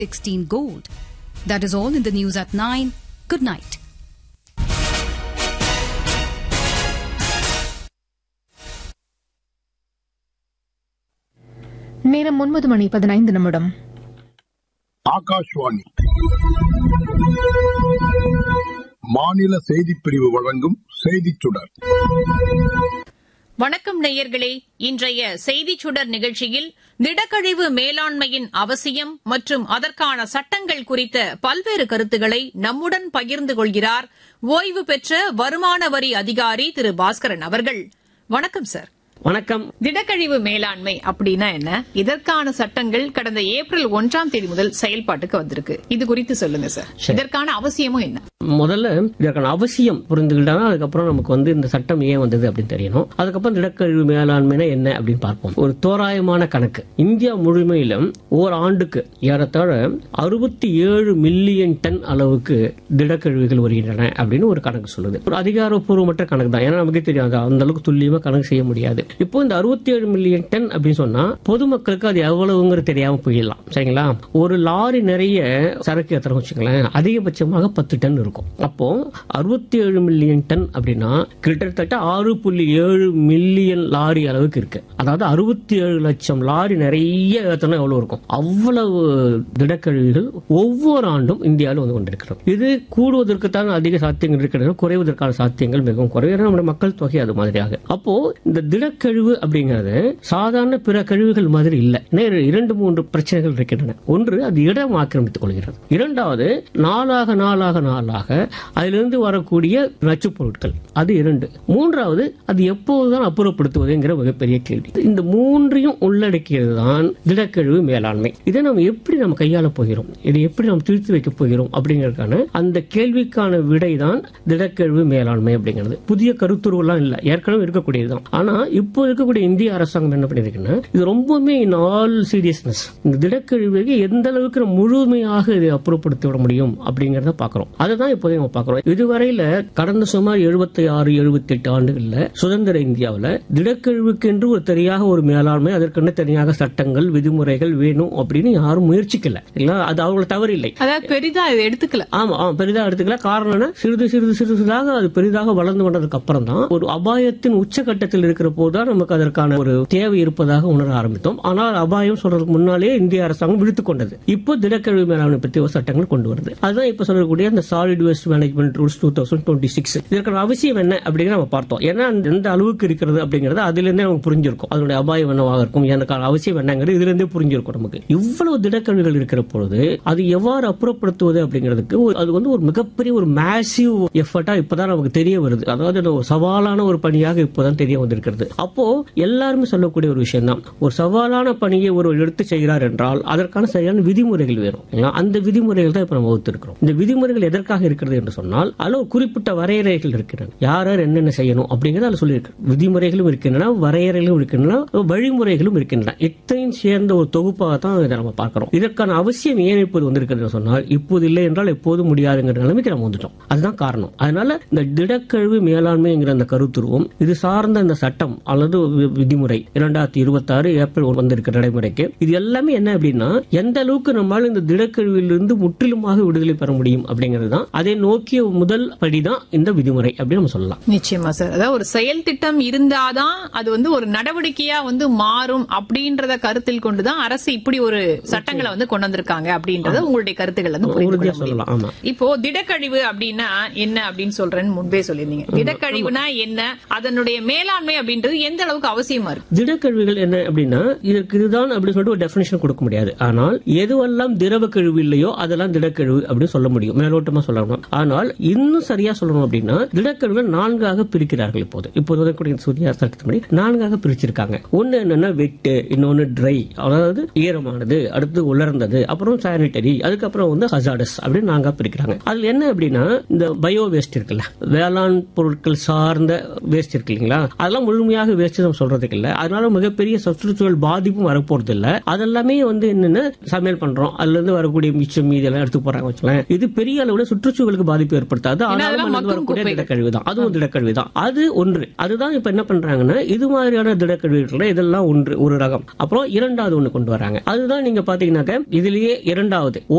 16 gold. That is all in the news at 9. Good night. நேரம் ஒன்பது மணி பதினைந்து நிமிடம் ஆகாஷ்வாணி மாநில செய்திப் பிரிவு வழங்கும் செய்திச் சுடர் வணக்கம் நேயர்களே இன்றைய செய்திச் சுடர் நிகழ்ச்சியில் திடக்கழிவு மேலாண்மையின் அவசியம் மற்றும் அதற்கான சட்டங்கள் குறித்த பல்வேறு கருத்துக்களை நம்முடன் பகிர்ந்து கொள்கிறார் ஓய்வு பெற்ற வருமான வரி அதிகாரி திரு பாஸ்கரன் அவர்கள் வணக்கம் சார் வணக்கம் திடக்கழிவு மேலாண்மை அப்படின்னா என்ன இதற்கான சட்டங்கள் கடந்த ஏப்ரல் ஒன்றாம் தேதி முதல் செயல்பாட்டுக்கு வந்திருக்கு இது குறித்து சொல்லுங்க சார் இதற்கான அவசியமும் என்ன முதல்ல இதற்கான அவசியம் புரிந்துக்கிட்டா அதுக்கப்புறம் நமக்கு வந்து இந்த சட்டம் ஏன் வந்தது அப்படின்னு தெரியணும் அதுக்கப்புறம் திடக்கழிவு மேலாண்மைனா என்ன அப்படின்னு பார்ப்போம் ஒரு தோராயமான கணக்கு இந்தியா முழுமையிலும் ஓர் ஆண்டுக்கு ஏறத்தாழ அறுபத்தி ஏழு மில்லியன் டன் அளவுக்கு திடக்கழிவுகள் வருகின்றன அப்படின்னு ஒரு கணக்கு சொல்லுது ஒரு அதிகாரப்பூர்வமற்ற கணக்கு தான் ஏன்னா நமக்கு தெரியாது அந்த அளவுக்கு துல்லியமா கணக்கு செய்ய முடியாது இப்போ இந்த அறுபத்தி ஏழு மில்லியன் டன் அப்படின்னு சொன்னா பொதுமக்களுக்கு அது எவ்வளவுங்கிறது தெரியாம போயிடலாம் சரிங்களா ஒரு லாரி நிறைய சரக்கு ஏத்துறோம் வச்சுங்களேன் அதிகபட்சமாக பத்து டன் இருக்கும் அப்போ அறுபத்தி ஏழு மில்லியன் டன் அப்படின்னா கிட்டத்தட்ட ஆறு புள்ளி ஏழு மில்லியன் லாரி அளவுக்கு இருக்கு அதாவது அறுபத்தி ஏழு லட்சம் லாரி நிறைய ஏத்தனா எவ்வளவு இருக்கும் அவ்வளவு திடக்கழிவுகள் ஒவ்வொரு ஆண்டும் இந்தியாவில் வந்து கொண்டிருக்கிறது இது கூடுவதற்கு தான் அதிக சாத்தியங்கள் இருக்கிறது குறைவதற்கான சாத்தியங்கள் மிகவும் குறைவு ஏன்னா நம்முடைய மக்கள் தொகை அது மாதிரியாக அப்போ இந்த திடக்கழிவு அப்படிங்கிறது சாதாரண பிற கழிவுகள் மாதிரி இல்ல ஏன்னா இரண்டு மூன்று பிரச்சனைகள் இருக்கின்றன ஒன்று அது இடம் ஆக்கிரமித்துக் கொள்கிறது இரண்டாவது நாளாக நாளாக நாளாக அதிலிருந்து வரக்கூடிய நச்சுப் பொருட்கள் அது இரண்டு மூன்றாவது அது எப்போதுதான் அப்புறப்படுத்துவதுங்கிற மிகப்பெரிய கேள்வி இந்த மூன்றையும் உள்ளடக்கியது தான் திடக்கழிவு மேலாண்மை இதை நம்ம எப்படி நம்ம கையாள போகிறோம் இதை எப்படி நம்ம திருத்தி வைக்க போகிறோம் அப்படிங்கறதுக்கான அந்த கேள்விக்கான விடை தான் திடக்கழிவு மேலாண்மை அப்படிங்கிறது புதிய கருத்துருவெல்லாம் இல்ல ஏற்கனவே இருக்கக்கூடியதுதான் ஆனா இப்போ இருக்கக்கூடிய இந்திய அரசாங்கம் என்ன பண்ணிருக்குன்னா இது ரொம்பவுமே இன் ஆல் சீரியஸ்னஸ் இந்த திடக்கழிவை எந்த அளவுக்கு நம்ம முழுமையாக இதை அப்புறப்படுத்தி விட முடியும் அப்படிங்கறத பாக்குறோம் அதுதான் இப்போதைய நம்ம பாக்குறோம் இதுவரையில கடந்த சுமார் எழுபத்தி ஆறு எழுபத்தி எட்டு ஆண்டுகள்ல சுதந்திர இந்தியாவுல திடக்கழிவுக்கு என்று ஒரு தெரியாக ஒரு மேலாண்மை அதற்கென்று தனியாக சட்டங்கள் விதிமுறைகள் வேணும் அப்படின்னு யாரும் முயற்சிக்கல இல்ல அது அவங்கள தவறு இல்லை அதாவது பெரிதா இதை எடுத்துக்கல ஆமா ஆமா பெரிதா எடுத்துக்கல காரணம் என்ன சிறிது சிறிது சிறிது சிறிதாக அது பெரிதாக வளர்ந்து வந்ததுக்கு அப்புறம் தான் ஒரு அபாயத்தின் உச்சகட்டத்தில் இருக்கிற போதுதான் நமக்கு அதற்கான ஒரு தேவை இருப்பதாக உணர ஆரம்பித்தோம் ஆனால் அபாயம் சொல்றதுக்கு முன்னாலே இந்திய அரசாங்கம் விடுத்துக் கொண்டது இப்போ திடக்கழிவு மேலாண்மை பற்றி ஒரு சட்டங்கள் கொண்டு வருது அதுதான் இப்ப சொல்லக்கூடிய அந்த solid waste management rules two thousand twenty six இதற்கான அவசியம் என்ன அப்படிங்கிற நம்ம பார்த்தோம் ஏன்னா அந்த எந்த அளவுக்கு இருக்கிறது அப்படிங்கறது அதுல இருந்தே நமக்கு புரிஞ்சிருக்கும் அதனுடைய அபாயம் என்னவாக இருக்கும் எனக்கான அவசியம் என்னங்கிறது இதுல இருந்தே புரிஞ்சிருக்கும் நமக்கு இவ்வளவு திடக்கழிவுகள் இருக்கிற பொழுது அது எவ்வாறு அப்புறப்படுத்துவது அப்படிங்கிறதுக்கு ஒரு- அது வந்து ஒரு மிகப்பெரிய ஒரு மேசிவ் எஃபர்ட்டா இப்பதான் நமக்கு தெரிய வருது அதாவது அது ஒரு சவாலான ஒரு பணியாக இப்போதான் தெரிய வந்திருக்கிறது அப்போ எல்லாருமே சொல்லக்கூடிய ஒரு விஷயம் தான் ஒரு சவாலான பணியை ஒரு எடுத்து செய்கிறார் என்றால் அதற்கான சரியான விதிமுறைகள் வேணும் இல்லைங்களா? அந்த விதிமுறைகள் தான் இப்ப நம்ம வகுத்திருக்கிறோம் இந்த விதிமுறைகள் எதற்காக இருக்கிறது என்று சொன்னால் அதுல ஒரு குறிப்பிட்ட வரையறைகள் இருக்கின்றன யார் யார் என்னென்ன செய்யணும் அப்படிங்கறத அதுல சொல்லியிருக்கு விதிமுறைகளும் இருக்கின்றன வரையறைகளும் இருக்கின்றன வழிமுறைகளும் இருக்கின்றன இத்தையும் சேர்ந்த ஒரு தொகுப்பாக தான் இதை நம்ம பார்க்கிறோம் இதற்கான அவசியம் ஏன் இப்போது வந்திருக்கிறது சொன்னால் இப்போது இல்லை என்றால் எப்போதும் முடியாதுங்கிற நிலைமைக்கு நம்ம வந்துட்டோம் அதுதான் காரணம் அதனால இந்த திடக்கழிவு மேலாண்மைங்கிற அந்த கருத்துருவம் இது சார்ந்த இந்த சட்டம் அல்லது வி- விதிமுறை இரண்டாயிரத்தி இருபத்தி ஆறு ஏப்ரல் ஒன்று வந்திருக்கிற நடைமுறைக்கு இது எல்லாமே என்ன அப்படின்னா எந்த அளவுக்கு நம்மால் இந்த திடக்கழிவிலிருந்து முற்றிலுமாக விடுதலை பெற முடியும் அப்படிங்கிறது தான் அதை நோக்கிய முதல் படிதான் இந்த விதிமுறை அப்படின்னு நம்ம சொல்லலாம் நிச்சயமா சார் அதாவது ஒரு செயல் திட்டம் இருந்தாதான் அது வந்து ஒரு நடவடிக்கையா வந்து மாறும் அப்படின்றத கருத்தில் கொண்டுதான் அரசு இப்படி ஒரு சட்டங்களை வந்து கொண்டு வந்திருக்காங்க அப்படின்றத உங்களுடைய கருத்துக்கள் வந்து புரிந்து உறுதியா கொள்ள முடியும். சொல்லலாம் ஆமா இப்போ திடக்கழிவு அப்படின்னா என்ன அப்படின்னு சொல்றேன்னு முன்பே சொல்லியிருந்தீங்க திடக்கழிவுனா என்ன அதனுடைய மேலாண்மை அப்படின்றது எந்த அளவுக்கு அவசியமா இருக்கு திடக்கழிவுகள் என்ன அப்படின்னா இதற்கு இதுதான் அப்படின்னு சொல்லிட்டு ஒரு டெபினேஷன் கொடுக்க முடியாது ஆனால் எதுவெல்லாம் திரவ கழிவு இல்லையோ அதெல்லாம் திடக்கழிவு அப்படின்னு சொல்ல முடியும் மேலோட்டமா சொல்லணும் ஆனால் இன்னும் சரியா சொல்லணும் அப்படின்னா திடக்கழிவுகள் நான்காக பிரிக்கிறார்கள் இப்போது இப்போது வரக்கூடிய சூரிய சட்டத்தின்படி நான்காக பிரிச்சிருக்காங்க ஒன்னு என்னன்னா வெட்டு இன்னொன்னு ட்ரை அதாவது ஈரமானது அடுத்து உலர்ந்தது அப்புறம் சானிட்டரி அதுக்கப்புறம் வந்து ஹசாடஸ் அப்படின்னு நான்கா பிரிக்கிறாங்க அதுல என்ன அப்படின்னா இந்த பயோ வேஸ்ட் இருக்குல்ல வேளாண் பொருட்கள் சார்ந்த வேஸ்ட் இருக்கு இல்லைங்களா அதெல்லாம் முழுமையாக வேஸ்ட் நம்ம சொல்றதுக்கு இல்ல அதனால மிகப்பெரிய சுற்றுச்சூழல் பாதிப்பும் வரப்போறது இல்ல அதெல்லாமே வந்து என்னன்னா சமையல் பண்றோம் அதுல இருந்து வரக்கூடிய மிச்சம் மீதி எல்லாம் எடுத்து போறாங்க வச்சுக்கலாம் இது பெரிய அளவுல சுற்றுச்சூழல் சுற்றுச்சூழலுக்கு பாதிப்பு ஏற்படுத்தாது ஆனாலும் அதெல்லாம் அதுல மக்கும் வரக்கூடிய குப்பைகள். திடக்கழிவு தான் அதுவும் திடக்கழிவு தான் அது ஒன்று அதுதான் இப்ப என்ன பண்றாங்கன்னா இது மாதிரியான திடக்கழிவுகள் இதெல்லாம் ஒன்று ஒரு ரகம் அப்புறம் இரண்டாவது ஒண்ணு கொண்டு வராங்க அதுதான் நீங்க பாத்தீங்கன்னாக்க இதுலயே இரண்டாவது